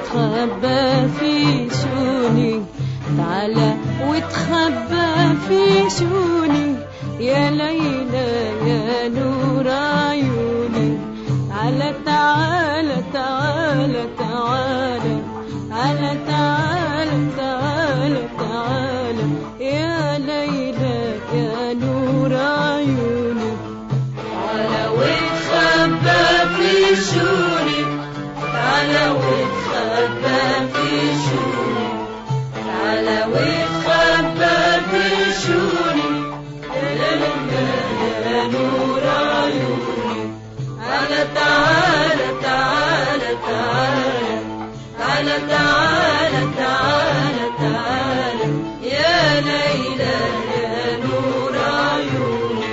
وتخبى في شوني تعالى وتخبى في شوني يا ليلى يا نور عيوني تعالى تعالى تعالى تعالى تعالى تعالى تعالى تعالى يا ليلى يا نور عيوني تعالى وتخبى في شوني تعالى وتخبى في شوني تعالى وتخبى في شوني يا ليلى يا نور عيوني تعالى تعالى تعالى تعالى تعالى تعالى تعالى تعالى يا ليلى يا نور عيوني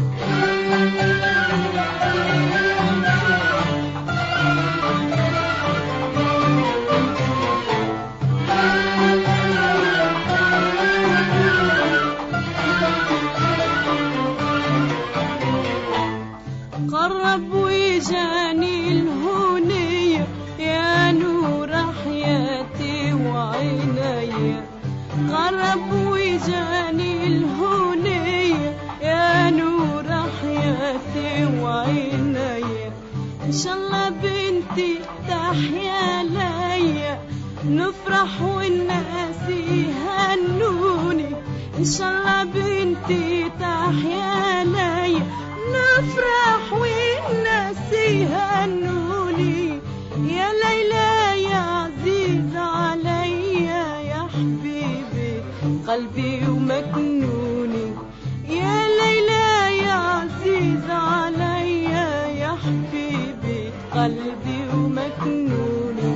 قرب وجاني الهونية يا نور حياتي وعيني قرب وجاني الهونية يا نور حياتي وعيني إن شاء الله بنتي تحيا ليا نفرح والناس يهنوني إن شاء الله بنتي تحيا ليا نفرح والناس يهنوني يا ليلى يا عزيز عليا يا حبيبي قلبي ومكنوني يا ليلى يا عزيز عليا يا حبيبي قلبي ومكنوني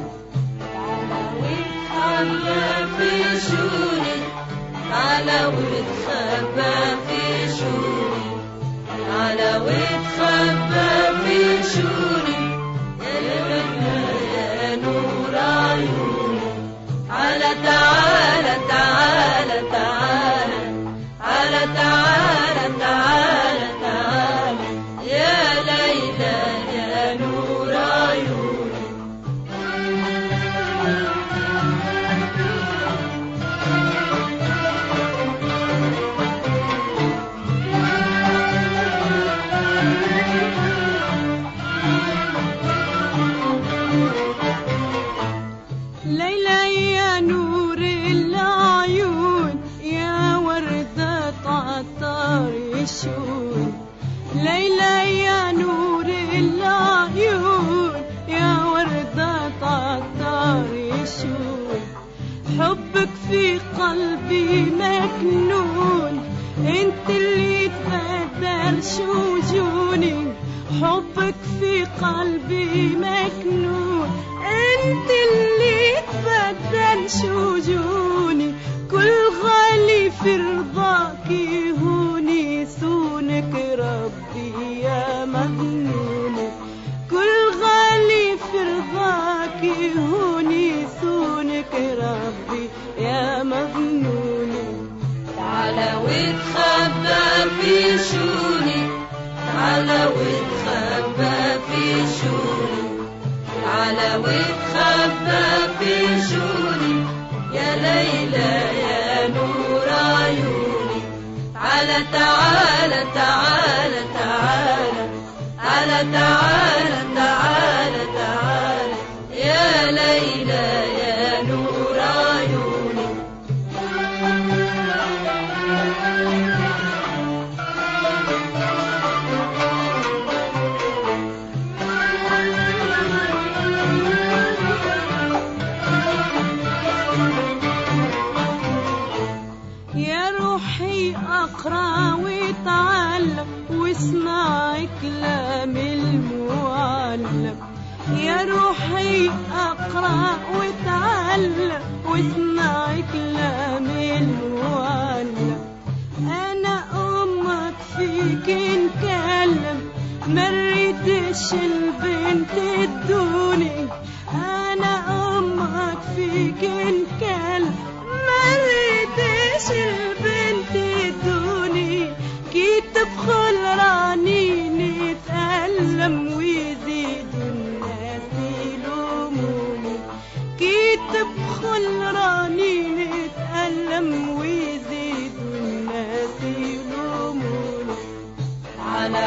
تعالى وتخبى في شوني تعالى وتخبى في شوني تعالى وتخبى في شوني يا ليلى يا نور عيوني تعالى تعالى تعالى تعالى تعالى تعالى تعالى تعالى يا ليلى يا نور عيوني ليلى يا نور العيون يا وردة عطار الشون ليلى يا نور العيون يا وردة عطار الشون حبك في قلبي مكنون انت اللي تبدل شجوني حبك في قلبي مكنون انت اللي تبدل شجوني كل غالي في رضاك يهوني سونك ربي يا مجنون كل غالي في رضاك يهوني سونك ربي يا مجنون تعالى وتخبى في شوني تعالى وتخبى في شوني تعالى وتخبى في شوني يا ليلى يا نور عيوني تعالى تعالى تعالى تعالى تعالى تعالى تعالى تعالى يا ليلى يا نور عيوني يا روحي اقرا واتعلم واسمع كلام المعلم يا روحي اقرا واتعلم واسمع كلام المعلم انا امك فيك نكلم مريتش البنت الدوني انا امك فيك نكلم مريتش البنت الدوني كي تدخل راني نتألم ويزيد الناس يلوموني كي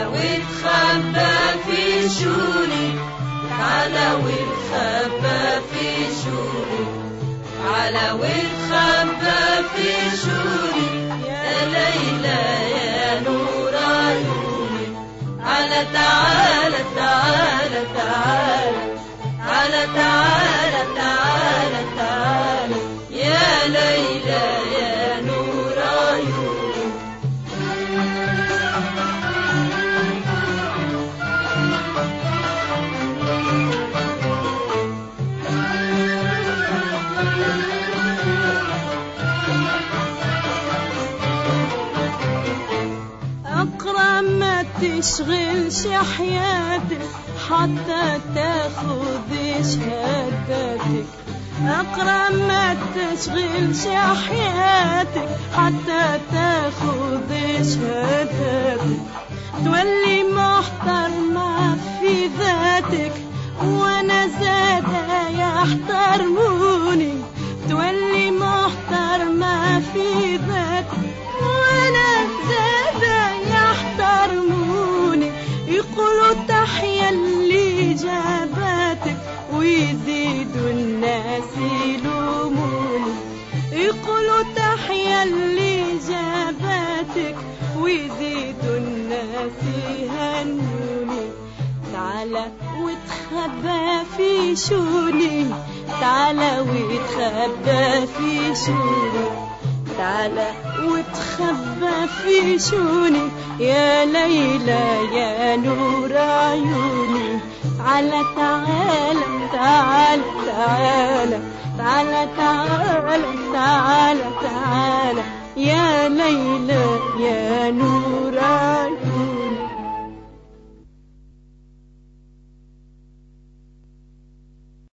واتخبى في شوري تعالى واتخبى في شوري تعالى واتخبى في شوري يا ليلى يا نور عيوني تعالى تعالى تعالى تعالى تعالى تعالى تعالى تعالى يا ليلى يا نور عيوني أقرأ ما تشغلش حياتك حتى تاخد شهادتك أقرأ ما تشغلش حياتك حتى تاخد شهادتك تولي محترمة في ذاتك وأنا زادة يحترموني تولي محترمة في ذاتك وأنا زادة يحترموني يقولوا تحيا اللي جابتك ويزيدوا الناس يلوموني يقولوا تحيا اللي جابتك ويزيدوا الناس يهنوني تعالى وتخبى في شوني تعالى وتخبى في شوني تعالى وتخبى في شوني يا ليلى يا نور عيوني تعالى تعالى تعالى تعالى تعالى تعالى تعالى تعالى يا ليلى يا نور عيوني